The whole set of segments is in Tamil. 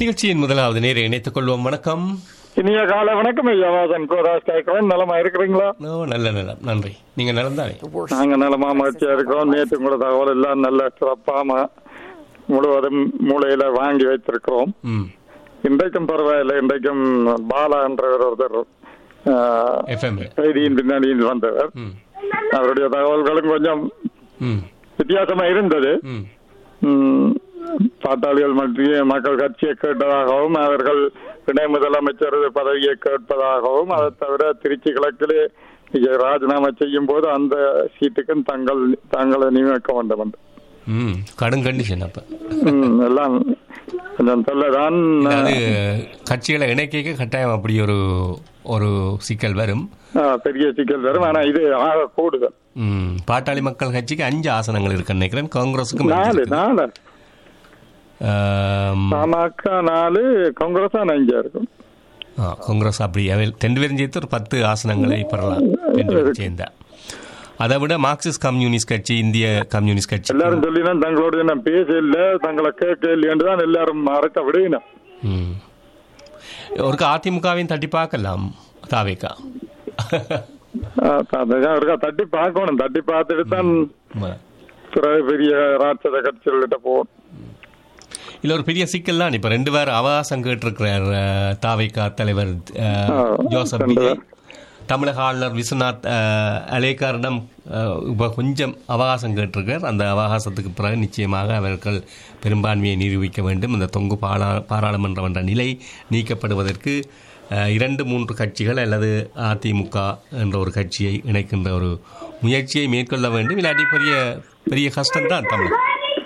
நிகழ்ச்சியின் முதலாவது நேரை இணைத்துக் கொள்வோம் வணக்கம் இனிய கால வணக்கம் ஐயா வாசன் கோதாஸ் கேட்கிறோம் நலமா இருக்கிறீங்களா ஓ நல்ல நலம் நன்றி நீங்க நலம் தானே நாங்க நலமா மகிழ்ச்சியா இருக்கிறோம் நேற்று கூட தகவல் எல்லாம் நல்ல சிறப்பாம முழுவதும் மூளையில வாங்கி வைத்திருக்கிறோம் ம் இன்றைக்கும் பரவாயில்லை இன்றைக்கும் பாலா என்ற ஒருத்தர் ஆஹ், எஃப்எம் செய்தியின் பின்னணியில் வந்தவர் ம் அவருடைய தகவல்களும் கொஞ்சம் ம் வித்தியாசமா இருந்தது ம் ம், பாட்டாளிகள் மத்திய மக்கள் கட்சியை கேட்டதாகவும் அவர்கள் துணை முதலமைச்சர் பதவியை கேட்பதாகவும் அதை தவிர திருச்சி கிழக்கிலே விஜய் ராஜினாமா செய்யும் போது அந்த சீட்டுக்கும் தங்கள் தங்களை நியமிக்க வேண்டும் என்று. ம் கடும் கண்டிஷன் அப்ப ம், எல்லாம் கொஞ்சம் தொல்லைதான் அது கட்சிகளை இணைக்க கட்டாயம் அப்படி ஒரு ஒரு சிக்கல் வரும் ஆ, பெரிய சிக்கல் வரும் ஆனா இது ஆக கூடுதல் ம் பாட்டாளி மக்கள் கட்சிக்கு அஞ்சு ஆசனங்கள் இருக்குன்னு நினைக்கிறேன் காங்கிரஸுக்கும் அஞ்சு நாலு இருக்குது. நாலு ஆம், பாமக நாலு காங்கிரஸ் அஞ்சா இருக்கும் ஆ, காங்கிரஸ் அப்படி அவள் ரெண்டு பேரும் சேர்த்து ஒரு பத்து ஆசனங்களை பெறலாம் ரெண்டு பேரும் சேர்ந்தா அதை விட மார்க்சிஸ்ட் கம்யூனிஸ்ட் கட்சி இந்திய கம்யூனிஸ்ட் கட்சி எல்லாரும் சொல்லினா தங்களோட நான் பேச இல்ல தங்களை கேட்க இல்லையென்று தான் எல்லாரும் அறக்க விடுவினோம் ம். ஒருக்கா அதிமுகவையும் தட்டி பார்க்கலாம் தாவேக்கா அதான் இருக்கா தட்டி பார்க்கணும் தட்டி பார்த்துட்டு தான் பிறகு பெரிய ராட்சத கட்சிகள்கிட்ட போகணும் இல்ல ஒரு பெரிய சிக்கல் தான் இப்ப ரெண்டு பேர் அவகாசம் கேட்டிருக்கிறார் அஹ், தாவேக்கா தலைவர் அஹ், ஆ, ஜோசப் ரெண்டு விஜய் பேர். தமிழக ஆளுநர் விஸ்வநாத் அஹ், அலேக்காரிடம் அஹ், இப்ப கொஞ்சம் அவகாசம் கேட்டிருக்கிறார் அந்த அவகாசத்துக்கு பிறகு நிச்சயமாக அவர்கள் பெரும்பான்மையை நிரூபிக்க வேண்டும் இந்த தொங்கு பாரா பாராளுமன்றம் என்ற நிலை நீக்கப்படுவதற்கு அஹ், இரண்டு மூன்று கட்சிகள் அல்லது அதிமுக என்ற ஒரு கட்சியை இணைக்கின்ற ஒரு முயற்சியை மேற்கொள்ள வேண்டும் இல்லாட்டி பெரிய பெரிய கஷ்டம்தான் தமிழ்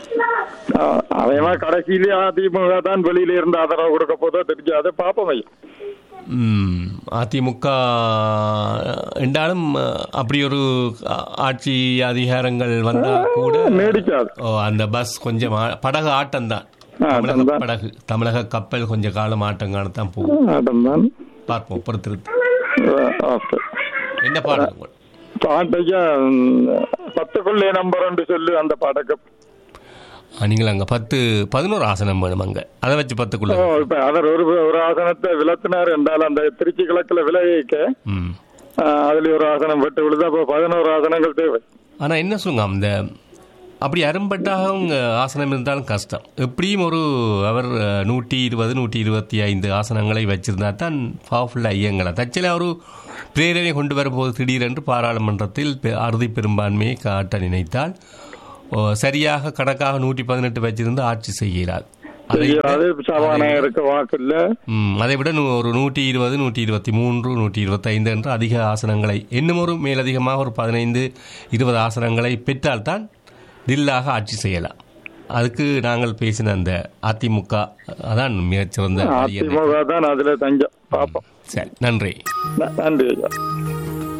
அதேமா கடைசியிலே அதிமுக தான் வெளியில இருந்து ஆதரவு கொடுக்க போதோ தெரிஞ்சாது பாப்போம் ஐயா ம், அதிமுக என்றாலும் அஹ், அப்படி ஒரு அ- ஆட்சி அதிகாரங்கள் வந்தால் கூட நீடிக்காது ஓ, அந்த பஸ் கொஞ்சம் ஆ- படகு ஆட்டம் தான் ஆ, தமிழக ஆட்டம்தான். படகு தமிழக கப்பல் கொஞ்ச காலம் ஆட்டம் காணத்தான் போகும் அதான் பார்ப்போம் பொறுத்திருந்து ஓகே என்ன பாடல் பாட்டையா ம், பத்துக்குள்ளே நம்பர் என்று சொல்லு அந்த படக்கம் நீங்கள் அங்க பத்து பதினோரு ஆசனம் வேணும் அங்க அதை வச்சு பத்துக்குள்ள ஓ இப்ப அவர் ஒரு ஒரு ஆசனத்தை விளக்குனார் என்றால் அந்த திருச்சி கிழக்குல விளைவிக்க ம் அதுல ஒரு ஆசனம் விட்டு விழுது அப்போ பதினோரு ஆசனங்கள் தேவை ஆனா என்ன சொல்லுங்க அந்த அப்படி அரும்பட்டாக அவங்க ஆசனம் இருந்தாலும் கஷ்டம் எப்படியும் ஒரு அவர் அஹ், நூற்றி இருபது நூற்றி இருபத்தி ஐந்து ஆசனங்களை வச்சிருந்தா தான் பவர்ஃபுல்லாக ஐயங்கலாம் தச்சில ஒரு பிரேரணை கொண்டு வரும்போது திடீரென்று பாராளுமன்றத்தில் பெ- அறுதி பெரும்பான்மையை காட்ட நினைத்தால் ஓ, சரியாக கணக்காக நூற்றி பதினெட்டு வச்சிருந்து ஆட்சி செய்கிறார் அதை விட- அது சபாநாயகருக்கு வாக்கு இல்ல ம், அதை விட நூ- ஒரு நூற்றி இருபது நூற்றி இருபத்தி மூன்று நூற்றி இருபத்தைந்து என்று அதிக ஆசனங்களை இன்னும் ஒரு மேலதிகமாக ஒரு பதினைந்து இருபது ஆசனங்களை பெற்றால்தான் தில்லாக ஆட்சி செய்யலாம் அதுக்கு நாங்கள் பேசின அந்த அதிமுக அதான் மிகச்சிறந்த வழி என்று. அதிமுக தான் அதுல தஞ்சம் பாப்போம் சரி நன்றி ந- நன்றி ஐயா